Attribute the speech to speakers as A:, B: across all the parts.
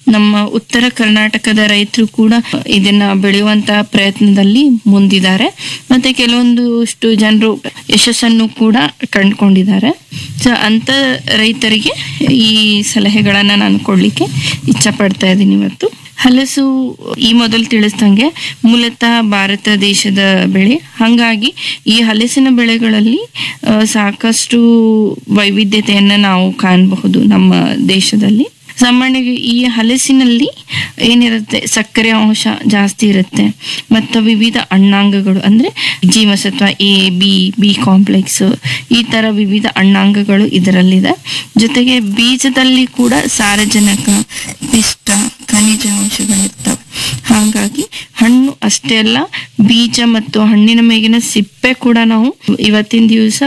A: ನಮ್ಮ ಉತ್ತರ ಕರ್ನಾಟಕದ ರೈತರು ಕೂಡ ಇದನ್ನ ಬೆಳೆಯುವಂತ ಪ್ರಯತ್ನದಲ್ಲಿ ಮುಂದಿದ್ದಾರೆ ಮತ್ತೆ ಕೆಲವೊಂದಷ್ಟು ಜನರು ಯಶಸ್ಸನ್ನು ಕೂಡ ಕಂಡುಕೊಂಡಿದ್ದಾರೆ ಸೊ ಅಂತ ರೈತರಿಗೆ ಈ ಸಲಹೆಗಳನ್ನ ನಾನು ಕೊಡ್ಲಿಕ್ಕೆ ಇಚ್ಛೆ ಪಡ್ತಾ ಇದ್ದೀನಿ ಇವತ್ತು ಹಲಸು ಈ ಮೊದಲು ತಿಳಿಸ್ದಂಗೆ ಮೂಲತಃ ಭಾರತ ದೇಶದ ಬೆಳೆ ಹಾಗಾಗಿ ಈ ಹಲಸಿನ ಬೆಳೆಗಳಲ್ಲಿ ಆ, ಸಾಕಷ್ಟು ವೈವಿಧ್ಯತೆಯನ್ನ ನಾವು ಕಾಣಬಹುದು ನಮ್ಮ ದೇಶದಲ್ಲಿ ಸಾಮಾನ್ಯವಾಗಿ ಈ ಹಲಸಿನಲ್ಲಿ ಏನಿರುತ್ತೆ ಸಕ್ಕರೆ ಅಂಶ ಜಾಸ್ತಿ ಇರುತ್ತೆ ಮತ್ತು ವಿವಿಧ ಅಣ್ಣಾಂಗಗಳು ಅಂದ್ರೆ ಜೀವಸತ್ವ ಎ ಬಿ ಬಿ ಕಾಂಪ್ಲೆಕ್ಸ್ ಈ ತರ ವಿವಿಧ ಅಣ್ಣಾಂಗಗಳು ಇದರಲ್ಲಿದೆ ಜೊತೆಗೆ ಬೀಜದಲ್ಲಿ ಕೂಡ ಸಾರಜನಕ ಪಿಷ್ಟ ಖನಿಜ ಅಂಶಗಳಿರ್ತವೆ ಹಾಗಾಗಿ ಹಣ್ಣು ಅಷ್ಟೇ ಅಲ್ಲ ಬೀಜ ಮತ್ತು ಹಣ್ಣಿನ ಮೇಗಿನ ಸಿಪ್ಪೆ ಕೂಡ ನಾವು ಇವತ್ತಿನ ದಿವಸ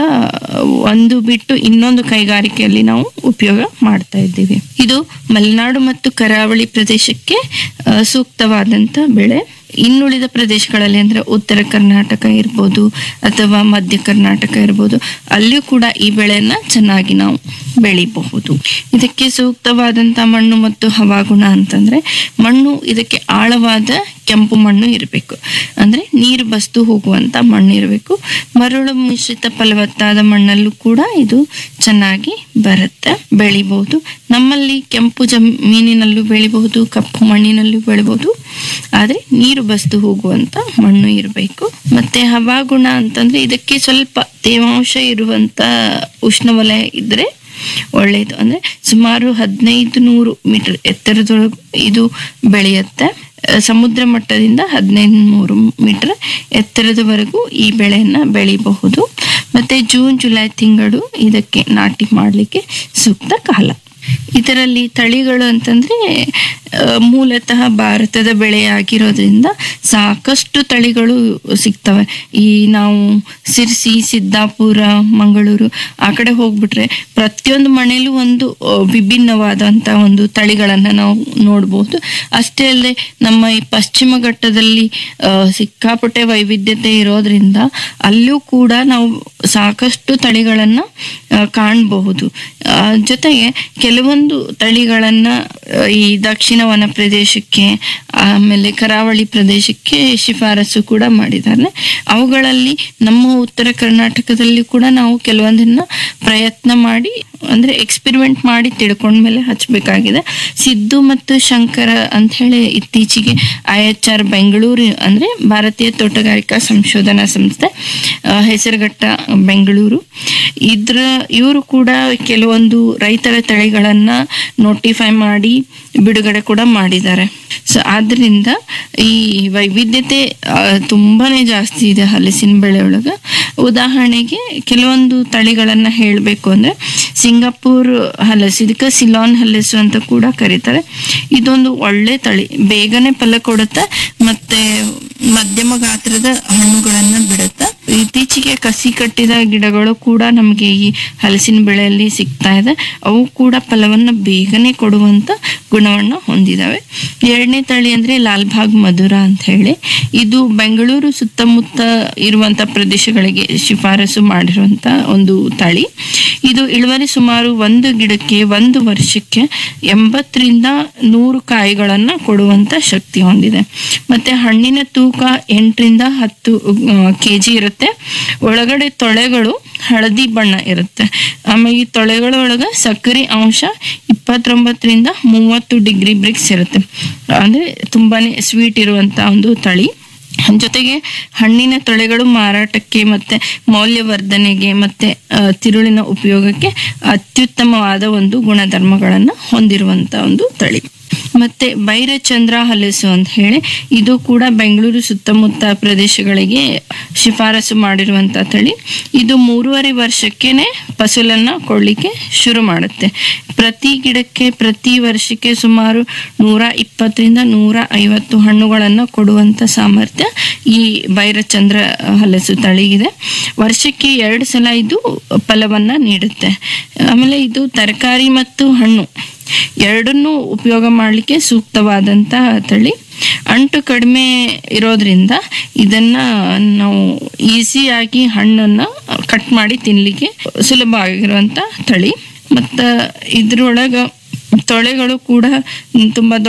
A: ಒಂದು ಬಿಟ್ಟು ಇನ್ನೊಂದು ಕೈಗಾರಿಕೆಯಲ್ಲಿ ನಾವು ಉಪಯೋಗ ಮಾಡ್ತಾ ಇದ್ದೀವಿ ಇದು ಮಲೆನಾಡು ಮತ್ತು ಕರಾವಳಿ ಪ್ರದೇಶಕ್ಕೆ ಆ, ಸೂಕ್ತವಾದಂತ ಬೆಳೆ ಇನ್ನುಳಿದ ಪ್ರದೇಶಗಳಲ್ಲಿ ಅಂದ್ರೆ ಉತ್ತರ ಕರ್ನಾಟಕ ಇರ್ಬೋದು ಅಥವಾ ಮಧ್ಯ ಕರ್ನಾಟಕ ಇರ್ಬೋದು ಅಲ್ಲಿಯೂ ಕೂಡ ಈ ಬೆಳೆಯನ್ನ ಚೆನ್ನಾಗಿ ನಾವು ಬೆಳಿಬಹುದು ಇದಕ್ಕೆ ಸೂಕ್ತವಾದಂತ ಮಣ್ಣು ಮತ್ತು ಹವಾಗುಣ ಅಂತಂದ್ರೆ ಮಣ್ಣು ಇದಕ್ಕೆ ಆಳವಾದ ಕೆಂಪು ಮಣ್ಣು ಇರಬೇಕು ಅಂದ್ರೆ ನೀರು ಬಸ್ತು ಹೋಗುವಂತ ಮಣ್ಣು ಇರಬೇಕು ಮರಳು ಮಿಶ್ರಿತ ಫಲವತ್ತಾದ ಮಣ್ಣಲ್ಲೂ ಕೂಡ ಇದು ಚೆನ್ನಾಗಿ ಬರುತ್ತೆ ಬೆಳಿಬಹುದು ನಮ್ಮಲ್ಲಿ ಕೆಂಪು ಜಮೀನಿನಲ್ಲೂ ಬೆಳಿಬಹುದು ಕಪ್ಪು ಮಣ್ಣಿನಲ್ಲೂ ಬೆಳಿಬಹುದು ಆದ್ರೆ ನೀರು ಬಸ್ದು ಹೋಗುವಂತ ಮಣ್ಣು ಇರಬೇಕು ಮತ್ತೆ ಹವಾಗುಣ ಅಂತಂದ್ರೆ ಇದಕ್ಕೆ ಸ್ವಲ್ಪ ತೇವಾಂಶ ಇರುವಂತ ಉಷ್ಣವಲಯ ಇದ್ರೆ ಒಳ್ಳೆಯದು ಅಂದ್ರೆ ಸುಮಾರು ಹದಿನೈದು ನೂರು ಮೀಟರ್ ಎತ್ತರದೊಳಗೂ ಇದು ಬೆಳೆಯುತ್ತೆ ಆ, ಸಮುದ್ರ ಮಟ್ಟದಿಂದ ಹದಿನೈದು ನೂರು ಮೀಟರ್ ಎತ್ತರದವರೆಗೂ ಈ ಬೆಳೆಯನ್ನ ಬೆಳಿಬಹುದು ಮತ್ತೆ ಜೂನ್ ಜುಲೈ ತಿಂಗಳು ಇದಕ್ಕೆ ನಾಟಿ ಮಾಡಲಿಕ್ಕೆ ಸೂಕ್ತ ಕಾಲ ಇದರಲ್ಲಿ ತಳಿಗಳು ಅಂತಂದ್ರೆ ಆ, ಮೂಲತಃ ಭಾರತದ ಬೆಳೆಯಾಗಿರೋದ್ರಿಂದ ಸಾಕಷ್ಟು ತಳಿಗಳು ಸಿಗ್ತವೆ ಈ ನಾವು ಸಿರ್ಸಿ ಸಿದ್ದಾಪುರ ಮಂಗಳೂರು ಆ ಕಡೆ ಹೋಗ್ಬಿಟ್ರೆ ಪ್ರತಿಯೊಂದು ಮನೆಯಲ್ಲೂ ಒಂದು ಆ, ವಿಭಿನ್ನವಾದಂತ ಒಂದು ತಳಿಗಳನ್ನ ನಾವು ನೋಡ್ಬೋದು ಅಷ್ಟೇ ಅಲ್ಲದೆ ನಮ್ಮ ಈ ಪಶ್ಚಿಮ ಘಟ್ಟದಲ್ಲಿ ಆ, ಸಿಕ್ಕಾಪಟ್ಟೆ ವೈವಿಧ್ಯತೆ ಇರೋದ್ರಿಂದ ಅಲ್ಲೂ ಕೂಡ ನಾವು ಸಾಕಷ್ಟು ತಳಿಗಳನ್ನ ಆ, ಕಾಣಬಹುದು ಆ, ಜೊತೆಗೆ ಕೆಲವೊಂದು ತಳಿಗಳನ್ನ ಆ, ಈ ದಕ್ಷಿಣ ವನ ಪ್ರದೇಶಕ್ಕೆ ಆಮೇಲೆ ಕರಾವಳಿ ಪ್ರದೇಶಕ್ಕೆ ಶಿಫಾರಸು ಕೂಡ ಮಾಡಿದ್ದಾರೆ ಅವುಗಳಲ್ಲಿ ನಮ್ಮ ಉತ್ತರ ಕರ್ನಾಟಕದಲ್ಲಿ ಕೂಡ ನಾವು ಕೆಲವೊಂದನ್ನ ಪ್ರಯತ್ನ ಮಾಡಿ ಅಂದ್ರೆ ಎಕ್ಸ್ಪೆರಿಮೆಂಟ್ ಮಾಡಿ ತಿಳ್ಕೊಂಡ್ಮೇಲೆ ಹಚ್ಚಬೇಕಾಗಿದೆ ಸಿದ್ದು ಮತ್ತು ಶಂಕರ ಅಂತ ಹೇಳಿ ಇತ್ತೀಚೆಗೆ ಐ ಎಚ್ ಆರ್ ಬೆಂಗಳೂರು ಅಂದ್ರೆ ಭಾರತೀಯ ತೋಟಗಾರಿಕಾ ಸಂಶೋಧನಾ ಸಂಸ್ಥೆ ಆ, ಹೆಸರುಘಟ್ಟ ಬೆಂಗಳೂರು ಇದ್ರ ಇವರು ಕೂಡ ಕೆಲವೊಂದು ರೈತರ ತಳಿಗಳನ್ನ ನೋಟಿಫೈ ಮಾಡಿ ಬಿಡುಗಡೆ ಕೂಡ ಮಾಡಿದ್ದಾರೆ ಸೊ ಆದ್ರಿಂದ ಈ ವೈವಿಧ್ಯತೆ ಆ, ತುಂಬಾನೇ ಜಾಸ್ತಿ ಇದೆ ಹಲಸಿನ ಬೆಳೆ ಒಳಗ ಉದಾಹರಣೆಗೆ ಕೆಲವೊಂದು ತಳಿಗಳನ್ನ ಹೇಳಬೇಕು ಅಂದ್ರೆ ಸಿಂಗಾಪುರ್ ಹಲಸು ಇದಕ್ಕೆ ಸಿಲಾನ್ ಹಲಸು ಅಂತ ಕೂಡ ಕರೀತಾರೆ ಇದೊಂದು ಒಳ್ಳೆ ತಳಿ ಬೇಗನೆ ಫಲ ಕೊಡುತ್ತೆ ಮತ್ತೆ ಮಧ್ಯಮ ಗಾತ್ರದ ಹಣ್ಣುಗಳನ್ನ ಬಿಡುತ್ತೆ ಇತ್ತೀಚೆಗೆ ಕಸಿ ಕಟ್ಟಿದ ಗಿಡಗಳು ಕೂಡ ನಮಗೆ ಈ ಹಲಸಿನ ಬೆಳೆಯಲ್ಲಿ ಸಿಗ್ತಾ ಇದೆ ಅವು ಕೂಡ ಫಲವನ್ನ ಬೇಗನೆ ಕೊಡುವಂತ ಗುಣವನ್ನ ಹೊಂದಿದಾವೆ ಎರಡನೇ ತಳಿ ಅಂದ್ರೆ ಲಾಲ್ಬಾಗ್ ಮಧುರ ಅಂತ ಹೇಳಿ ಇದು ಬೆಂಗಳೂರು ಸುತ್ತಮುತ್ತ ಇರುವಂತ ಪ್ರದೇಶಗಳಿಗೆ ಶಿಫಾರಸು ಮಾಡಿರುವಂತ ಒಂದು ತಳಿ ಇದು ಇಳುವರಿ ಸುಮಾರು ಒಂದು ಗಿಡಕ್ಕೆ ಒಂದು ವರ್ಷಕ್ಕೆ ಎಂಬತ್ತರಿಂದ ನೂರು ಕಾಯಿಗಳನ್ನ ಕೊಡುವಂತ ಶಕ್ತಿ ಹೊಂದಿದೆ ಮತ್ತೆ ಹಣ್ಣಿನ ತೂಕ ಎಂಟರಿಂದ ಹತ್ತು ಕೆ ಜಿ ಇರುತ್ತೆ ಒಳಗಡೆ ತೊಳೆಗಳು ಹಳದಿ ಬಣ್ಣ ಇರುತ್ತೆ ಆಮೇಲೆ ಈ ತೊಳೆಗಳ ಒಳಗ ಸಕ್ಕರೆ ಅಂಶ ಇಪ್ಪತ್ತೊಂಬತ್ತರಿಂದ ಮೂವತ್ತು ಡಿಗ್ರಿ ಬ್ರಿಕ್ಸ್ ಇರುತ್ತೆ ಅಂದ್ರೆ ತುಂಬಾನೇ ಸ್ವೀಟ್ ಇರುವಂತ ಒಂದು ತಳಿ ಜೊತೆಗೆ ಹಣ್ಣಿನ ತೊಳೆಗಳು ಮಾರಾಟಕ್ಕೆ ಮತ್ತೆ ಮೌಲ್ಯವರ್ಧನೆಗೆ ಮತ್ತೆ ಆ, ತಿರುಳಿನ ಉಪಯೋಗಕ್ಕೆ ಅತ್ಯುತ್ತಮವಾದ ಒಂದು ಗುಣಧರ್ಮಗಳನ್ನ ಹೊಂದಿರುವಂತ ಒಂದು ತಳಿ ಮತ್ತೆ ಬೈರಚಂದ್ರ ಹಲಸು ಅಂತ ಹೇಳಿ ಇದು ಕೂಡ ಬೆಂಗಳೂರು ಸುತ್ತಮುತ್ತ ಪ್ರದೇಶಗಳಿಗೆ ಶಿಫಾರಸು ಮಾಡಿರುವಂತ ತಳಿ ಇದು ಮೂರುವರೆ ವರ್ಷಕ್ಕೆನೆ ಫಸಲನ್ನ ಕೊಡ್ಲಿಕ್ಕೆ ಶುರು ಮಾಡುತ್ತೆ ಪ್ರತಿ ಗಿಡಕ್ಕೆ ಪ್ರತಿ ವರ್ಷಕ್ಕೆ ಸುಮಾರು ನೂರ ಇಪ್ಪತ್ತರಿಂದ ನೂರ ಐವತ್ತು ಹಣ್ಣುಗಳನ್ನ ಕೊಡುವಂತ ಸಾಮರ್ಥ್ಯ ಈ ಬೈರಚಂದ್ರ ಹಲಸು ತಳಿಗಿದೆ ವರ್ಷಕ್ಕೆ ಎರಡು ಸಲ ಇದು ಫಲವನ್ನ ನೀಡುತ್ತೆ ಆಮೇಲೆ ಇದು ತರಕಾರಿ ಮತ್ತು ಹಣ್ಣು ಎರಡನ್ನೂ ಉಪಯೋಗ ಮಾಡಲಿಕ್ಕೆ ಸೂಕ್ತವಾದಂತ ತಳಿ ಅಂಟು ಕಡಿಮೆ ಇರೋದ್ರಿಂದ ಇದನ್ನ ನಾವು ಈಸಿಯಾಗಿ ಹಣ್ಣನ್ನ ಕಟ್ ಮಾಡಿ ತಿನ್ಲಿಕ್ಕೆ ಸುಲಭ ಆಗಿರುವಂತ ತಳಿ ಮತ್ತ ಇದ್ರೊಳಗ ತೊಳೆಗಳು ಕೂಡ ತುಂಬಾ